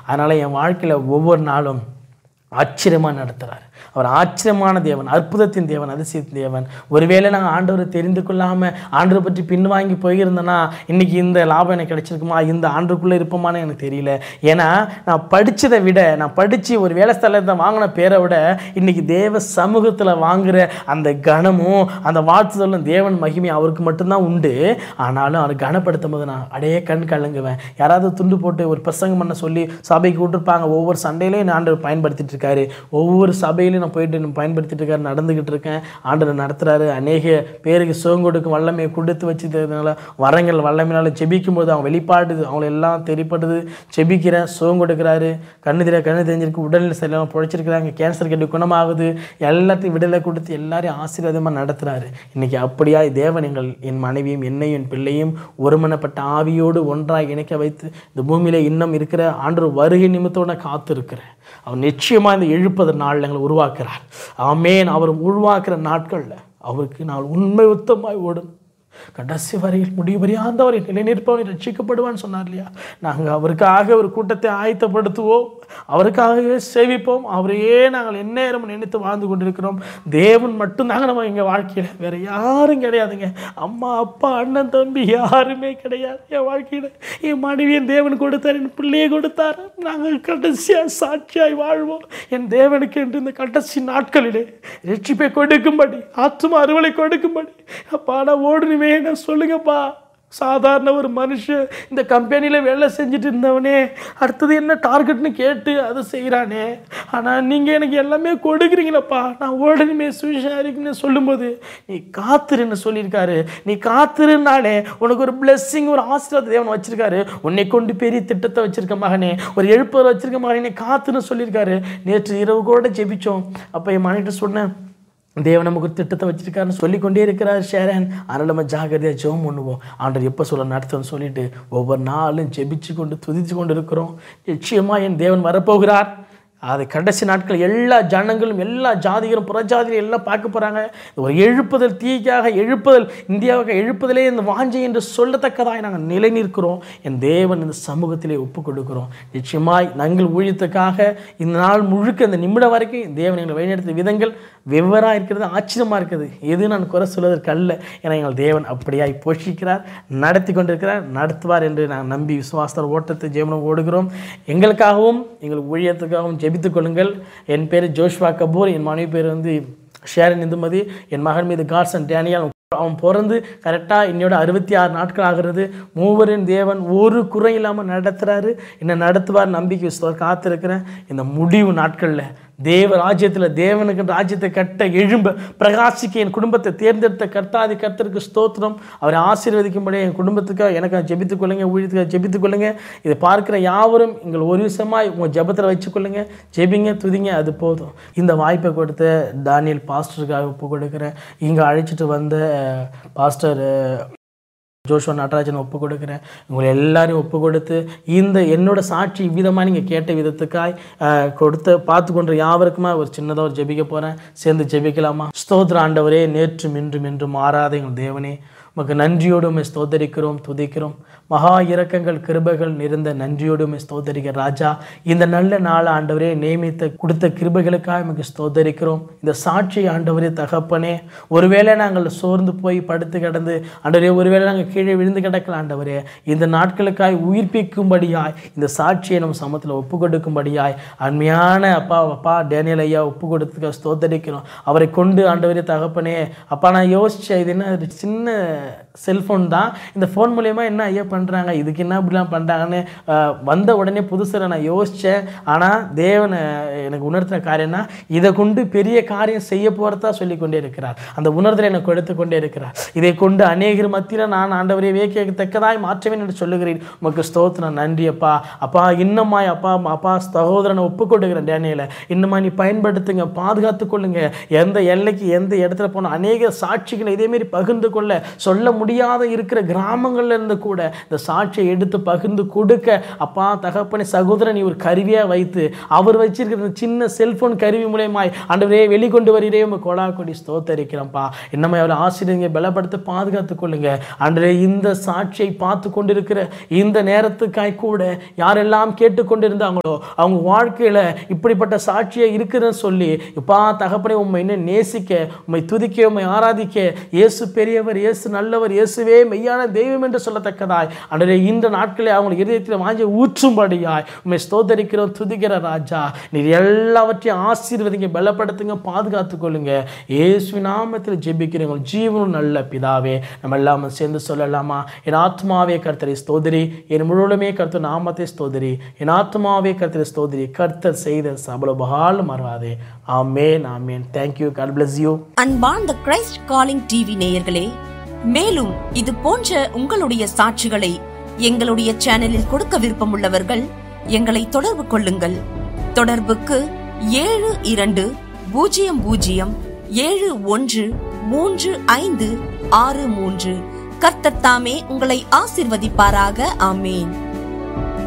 அதனால் என் வாழ்க்கையில் ஒவ்வொரு நாளும் ஆச்சரியமாக நடத்துகிறார் அவர் ஆச்சரியமான தேவன் அற்புதத்தின் தேவன் அதிசயத்தின் தேவன் ஒருவேளை நாங்கள் ஆண்டவரை தெரிந்து கொள்ளாமல் ஆண்டவரை பற்றி பின்வாங்கி போயிருந்தேன்னா இன்னைக்கு இந்த லாபம் எனக்கு கிடைச்சிருக்குமா இந்த ஆண்டுக்குள்ளே இருப்போமான்னு எனக்கு தெரியல ஏன்னா நான் படித்ததை விட நான் படித்து ஒரு வேலை ஸ்தலத்தை வாங்கின பேரை விட இன்னைக்கு தேவ சமூகத்தில் வாங்குற அந்த கனமும் அந்த வாழ்த்துதலும் தேவன் மகிமை அவருக்கு மட்டும்தான் உண்டு ஆனாலும் அவர் கனப்படுத்தும் போது நான் அடையே கண் கலங்குவேன் யாராவது துண்டு போட்டு ஒரு பிரசங்கம் பண்ண சொல்லி சபைக்கு விட்டுருப்பாங்க ஒவ்வொரு சண்டையிலையும் நான் ஆண்டவர் பயன்படுத்திட்டு இருக்காரு ஒவ்வொரு சபையிலையும் நான் போயிட்டு நான் பயன்படுத்திட்டு இருக்காரு நடந்துக்கிட்டு இருக்கேன் ஆண்டவர் நடத்துறாரு அநேக பேருக்கு சுகம் கொடுக்கும் வல்லமையை கொடுத்து வச்சதுனால வரங்கள் வல்லமையினால ஜெபிக்கும் போது அவங்க வெளிப்பாடுது அவங்கள எல்லாம் தெரிப்படுது ஜெபிக்கிறேன் சுகம் கொடுக்குறாரு கண்ணு தெரிய கண்ணு தெரிஞ்சிருக்கு உடல்நிலை சரியில்லாமல் பிழைச்சிருக்கிறாங்க கேன்சர் கட்டி குணமாகுது எல்லாத்தையும் விடுதலை கொடுத்து எல்லாரையும் ஆசீர்வாதமாக நடத்துறாரு இன்னைக்கு அப்படியா தேவன் எங்கள் என் மனைவியும் என்னையும் என் பிள்ளையும் ஒருமனப்பட்ட ஆவியோடு ஒன்றாக இணைக்க வைத்து இந்த பூமியில இன்னும் இருக்கிற ஆண்டு வருகை நிமித்தோட காத்து இருக்கிறேன் அவர் நிச்சயமாக இந்த எழுப்பது நாள் எங்களை உருவாக்குறார் ஆமேன் அவர் உருவாக்குற நாட்களில் அவருக்கு நான் உண்மை உத்தமாய் ஓடும் கடைசி வரையில் முடிவு வரையாந்தவரை நிலைநிற்பவனை ரட்சிக்கப்படுவான்னு சொன்னார் இல்லையா நாங்கள் அவருக்காக ஒரு கூட்டத்தை ஆயத்தப்படுத்துவோம் அவருக்காகவே சேவிப்போம் அவரையே நாங்கள் எந்நேரமும் நினைத்து வாழ்ந்து கொண்டிருக்கிறோம் தேவன் மட்டும்தாங்க நம்ம எங்கள் வாழ்க்கையில் வேற யாரும் கிடையாதுங்க அம்மா அப்பா அண்ணன் தம்பி யாருமே கிடையாது என் வாழ்க்கையில் என் மனைவியின் தேவன் கொடுத்தார் என் பிள்ளையை கொடுத்தார் நாங்கள் கடைசியாக சாட்சியாய் வாழ்வோம் என் தேவனுக்கு என்று இந்த கடைசி நாட்களிலே ரட்சிப்பை கொடுக்கும்படி ஆத்தும அறுவலை கொடுக்கும்படி அப்பா நான் ஓடுனுமே நான் சொல்லுங்கப்பா சாதாரண ஒரு மனுஷன் இந்த கம்பெனியில் வேலை செஞ்சுட்டு இருந்தவனே அடுத்தது என்ன டார்கெட்னு கேட்டு அதை செய்கிறானே ஆனால் நீங்கள் எனக்கு எல்லாமே கொடுக்குறீங்களப்பா நான் ஓடணுமே சுவிசாரிக்குன்னு சொல்லும்போது நீ காத்துருன்னு சொல்லியிருக்காரு நீ காத்துருனாலே உனக்கு ஒரு blessing ஒரு ஆசீர்வாத தேவன் வச்சிருக்காரு உன்னை கொண்டு பெரிய திட்டத்தை வச்சிருக்க மகனே ஒரு எழுப்பர் வச்சிருக்க மகனே காத்துன்னு சொல்லியிருக்காரு நேற்று இரவு கூட ஜெபிச்சோம் அப்போ என் மனைவிட்ட சொன்னேன் தேவன் நமக்கு ஒரு திட்டத்தை வச்சிருக்காருன்னு சொல்லிக்கொண்டே இருக்கிறார் ஷேரன் அதனால் நம்ம ஜாகிரதையாக ஜெபம் பண்ணுவோம் ஆண்டவர் எப்போ சொல்ல நடத்துன்னு சொல்லிட்டு ஒவ்வொரு நாளும் ஜெபிச்சு கொண்டு துதிச்சு கொண்டு இருக்கிறோம் நிச்சயமாக என் தேவன் வரப்போகிறார் அது கடைசி நாட்கள் எல்லா ஜனங்களும் எல்லா ஜாதிகளும் புறஜாதிகளும் எல்லாம் பார்க்க போகிறாங்க ஒரு எழுப்புதல் தீக்காக எழுப்புதல் இந்தியாவுக்கு எழுப்புதலே இந்த வாஞ்சை என்று சொல்லத்தக்கதாய் நாங்கள் நிலை நிற்கிறோம் என் தேவன் இந்த சமூகத்திலே ஒப்பு கொடுக்கிறோம் நிச்சயமாய் நாங்கள் ஊழியத்துக்காக இந்த நாள் முழுக்க இந்த நிமிடம் வரைக்கும் தேவன் எங்களை வழிநடத்திய விதங்கள் வெவ்வேறாக இருக்கிறது ஆச்சரியமாக இருக்குது எது நான் குறை சொல்வதற்கு அல்ல ஏன்னா எங்கள் தேவன் அப்படியாய் போஷிக்கிறார் நடத்தி கொண்டிருக்கிறார் நடத்துவார் என்று நான் நம்பி விசுவாசத்தோட ஓட்டத்தை ஜெயமனம் ஓடுகிறோம் எங்களுக்காகவும் எங்கள் ஊழியத்துக்காகவும் ஜெபித்துக் கொள்ளுங்கள் என் பேர் ஜோஷ்வா கபூர் என் மனைவி பேர் வந்து ஷேரன் இந்துமதி என் மகன் மீது காட்சன் டேனியல் அவன் பிறந்து கரெக்டாக இன்னையோட அறுபத்தி ஆறு நாட்கள் ஆகிறது மூவரின் தேவன் ஒரு குறை இல்லாமல் நடத்துகிறாரு என்னை நடத்துவார் நம்பிக்கை விசுவார் காத்திருக்கிறேன் இந்த முடிவு நாட்களில் தேவ ராஜ்யத்தில் தேவனுக்கு ராஜ்யத்தை கட்ட எழும்ப பிரகாசிக்க என் குடும்பத்தை தேர்ந்தெடுத்த கர்த்தாதி கர்த்தருக்கு ஸ்தோத்திரம் அவரை ஆசீர்வதிக்கும்படி என் குடும்பத்துக்காக எனக்கு ஜெபித்துக் கொள்ளுங்க ஊழியத்துக்காக ஜெபித்துக் கொள்ளுங்க இதை பார்க்குற யாவரும் எங்கள் ஒரு விஷயமாய் உங்கள் ஜெபத்தில் வச்சுக்கொள்ளுங்க ஜெபிங்க துதிங்க அது போதும் இந்த வாய்ப்பை கொடுத்த தானியல் பாஸ்டருக்காக ஒப்பு கொடுக்குறேன் இங்கே அழைச்சிட்டு வந்த அஹ், பாஸ்டர் அஹ், ஜோஷுவா நடராஜன் ஒப்பு கொடுக்குறேன் உங்களை எல்லாரையும் ஒப்பு கொடுத்து இந்த என்னோட சாட்சி இவ்விதமாக நீங்கள் கேட்ட விதத்துக்காய் ஆஹ், கொடுத்த பார்த்து கொண்டு யாவருக்குமா ஒரு சின்னதாக ஒரு ஜெபிக்க போகிறேன் சேர்ந்து ஜெபிக்கலாமா ஸ்தோத்திர ஆண்டவரே நேற்றும் இன்றும் என்றும் மாறாத எங்கள் தேவனே உமக்கு நன்றியோடு உம்மை ஸ்தோத்தரிக்கிறோம் துதிக்கிறோம் மகா இரக்கங்கள் கிருபைகள் நிறைந்த நன்றியோடு உம்மை ஸ்தோத்தரிக்கிற ராஜா இந்த நல்ல நாள் ஆண்டவரே நியமித்த கொடுத்த கிருபைகளுக்காக உமக்கு ஸ்தோத்தரிக்கிறோம் இந்த சாட்சி ஆண்டவரே தகப்பனே ஒருவேளை நாங்கள் சோர்ந்து போய் படுத்து கிடந்து ஆண்டவரே ஒருவேளை நாங்கள் கீழே விழுந்து கிடக்கல ஆண்டவரே இந்த நாட்களுக்காய் உயிர்ப்பிக்கும்படியாய் இந்த சாட்சியை நம்ம சமத்தில் ஒப்பு கொடுக்கும்படியாய் அருமையான அப்பா அப்பா டேனியல் ஐயா ஒப்பு கொடுத்துக்க ஸ்தோத்தரிக்கிறோம் அவரை கொண்டு ஆண்டவரே தகப்பனே அப்பா நான் யோசிச்சேன் இது என்ன ஒரு சின்ன செல்ஃபோன் தான் இந்த ஃபோன் மூலயமா என்ன ஐயா பண்ணுறாங்க இதுக்கு என்ன இப்படிலாம் பண்ணுறாங்கன்னு ஆஹ், வந்த உடனே புதுசில் நான் யோசித்தேன் ஆனால் தேவன் அஹ், எனக்கு உணர்த்தின காரியம்னா இதை கொண்டு பெரிய காரியம் செய்ய போகிறதா சொல்லி கொண்டே இருக்கிறார் அந்த உணர்தலை எனக்கு கொடுத்து கொண்டே இருக்கிறார் இதை கொண்டு அநேகர் மத்தியில் நான் ஆண்டவரை வியக்கத்தக்கதாய் மாற்றுவேன் என்று சொல்லுகிறேன் உமக்கு ஸ்தோத்திரம் நன்றி அப்பா அப்பா இன்னமாய் அப்பா அப்பா சகோதரனை ஒப்புக்கொண்டுகிறேன் டேனியலை இன்னமா நீ பயன்படுத்துங்க பாதுகாத்து கொள்ளுங்க எந்த எல்லைக்கு எந்த இடத்துல போனால் அநேக சாட்சிகளை இதேமாரி பகிர்ந்து கொள்ள சொல்ல முடியாத இருக்கிற கிராமங்கள்ல இருந்து கூட இந்த சாட்சியை எடுத்து பகிர்ந்து கொடுக்க அப்பா தகப்பனை சகோதரன் நீ ஒரு கருவியாக வைத்து அவர் வச்சிருக்கிற இந்த சின்ன செல்போன் கருவி மூலயமாய் ஆண்டவரே வெளிக்கொண்டு வருகிறே உங்க கொடா கொடி ஸ்தோத்தரிக்கிறோம்ப்பா என்னமே அவளை ஆசிரியங்க பலப்படுத்த பாதுகாத்து கொள்ளுங்க ஆண்டவரே இந்த சாட்சியை பார்த்து கொண்டிருக்கிற இந்த நேரத்துக்காய் கூட யாரெல்லாம் கேட்டுக்கொண்டிருந்தாங்களோ அவங்க வாழ்க்கையில இப்படிப்பட்ட சாட்சியை இருக்குதுன்னு சொல்லி இப்பா தகப்பனை உண்மை இன்னும் நேசிக்க உண்மை துதிக்க உண்மை ஆராதிக்க இயேசு பெரியவர் இயேசு நல்லவர் இயேசுவே மெய்யான தெய்வம் என்று சொல்லத்தக்கதாய் அன்றே இந்த நாட்களில் அவங்க இதயத்தில் வாங்கி ஊற்றும்படியாய் உண்மை ஸ்தோத்தரிக்கிறோம் துதிக்கிற ராஜா நீர் எல்லாவற்றையும் ஆசீர்வதிங்க பலப்படுத்துங்க பாதுகாத்துக் கொள்ளுங்க இயேசு நாமத்தில் ஜெபிக்கிறவங்க ஜீவனும் நல்ல பிதாவே நம்ம எல்லாம் சேர்ந்து சொல்லலாமா என் ஆத்மாவே கர்த்தரை ஸ்தோதிரி என் முழுவதுமே கர்த்தர் நாமத்தை ஸ்தோதிரி என் ஆத்மாவே கர்த்தரை ஸ்தோதிரி கர்த்தர் செய்த சபல பகாலும் மறவாதே amen amen thank you God bless you அன்பார்ந்த கிரைஸ்ட் காலிங் டிவி நேயர்களே மேலும் இது போன்ற உங்களுடைய சாட்சிகளை எங்களுடைய சேனலில் கொடுக்க விருப்பமுள்ளவர்கள் எங்களை தொடர்பு கொள்ளுங்கள் தொடர்புக்கு ஏழு இரண்டு பூஜ்ஜியம் பூஜ்ஜியம் ஏழு ஒன்று மூன்று ஐந்து ஆறு மூன்று கர்த்தர் தாமே உங்களை ஆசிர்வதிப்பாராக ஆமேன்